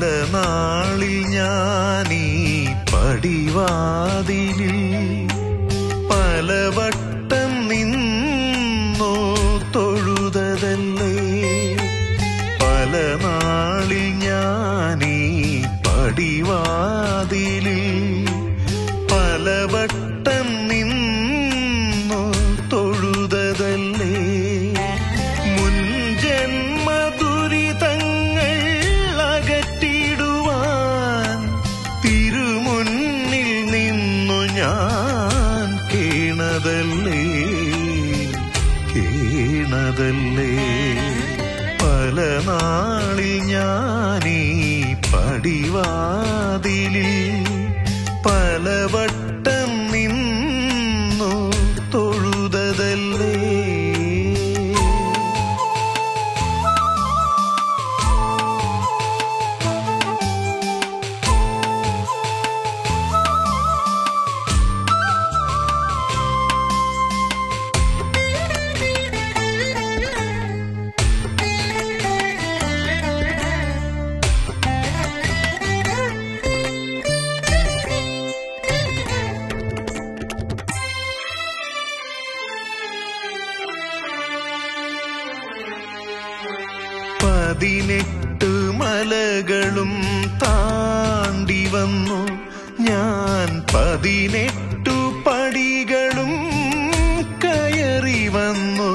നാളിൽ ഞാനീ പടിവാതിലിൽ പലവട്ടം നിന്നു തൊഴുതതല്ലേ പല നാളിൽ ഞാനീ പടിവാതിലിൽ പലവട്ടം നിന്നു തൊഴുതതല്ലേ മുൻജന്മ ദുരിതങ്ങൾ അകറ്റിടുവാൻ തിരുമുന്നിൽ നിന്നു ഞാൻ കേണതല്ലേ കേണതല്ലേ പല നാളിൽ ഞാനീ പടിവാതിലിൽ പലവട്ടം നിന്നു തൊഴുതതല്ലേ പതിനെട്ട് മലകളും താണ്ടി വന്നു ഞാൻ പതിനെട്ടു പടികളും കയറി വന്നു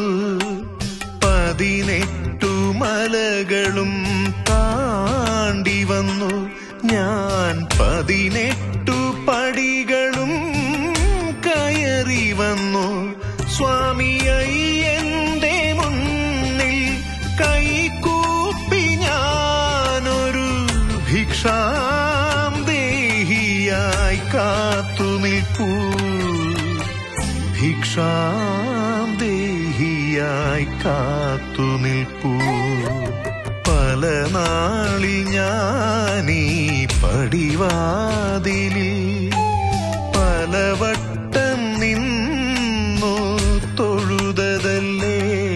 പതിനെട്ടു മലകളും താണ്ടി വന്നു ഞാൻ പതിനെട്ടു പടികളും കയറി വന്നു സ്വാമി അയ്യന്റെ മുന്നിൽ കൈകൂപ്പി ഞാനൊരു ഭിക്ഷാം ദേഹിയായി കാത്തു നിൽപ്പൂ ഭിക്ഷാം ദേഹിയായി കാത്തു നിൽപ്പൂ പല നാളിൽ ഞാനീ പടിവാതിലിൽ പലവട്ടം നിന്നു തൊഴുതതല്ലേ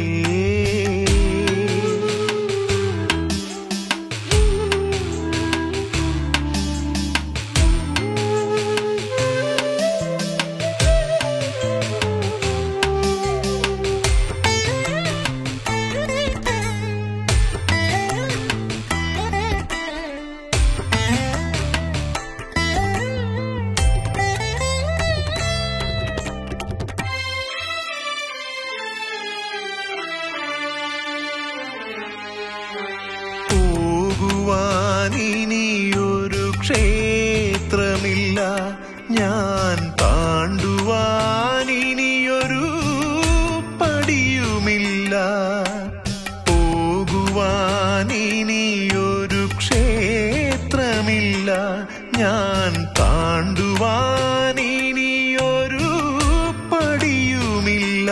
പോകുവാനിനിയൊരു ക്ഷേത്രമില്ല ഞാൻ താണ്ടുവാനിനിയൊരു പടിയുമില്ല പോകുവാനിനിയൊരു ക്ഷേത്രമില്ല ഞാൻ താണ്ടുവാനിനിയൊരു പടിയുമില്ല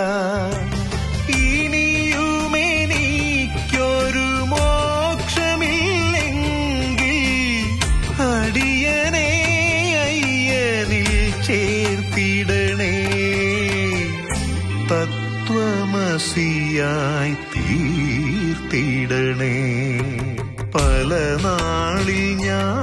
ഇനിയുമെനിക്കൊരു മോക്ഷമില്ലെങ്കിൽ അടിയനെ അയ്യനിൽ ചേർത്തിടണേ തത്വമസിയായി തീർത്തിടണേ പല നാളിൽ ഞാൻ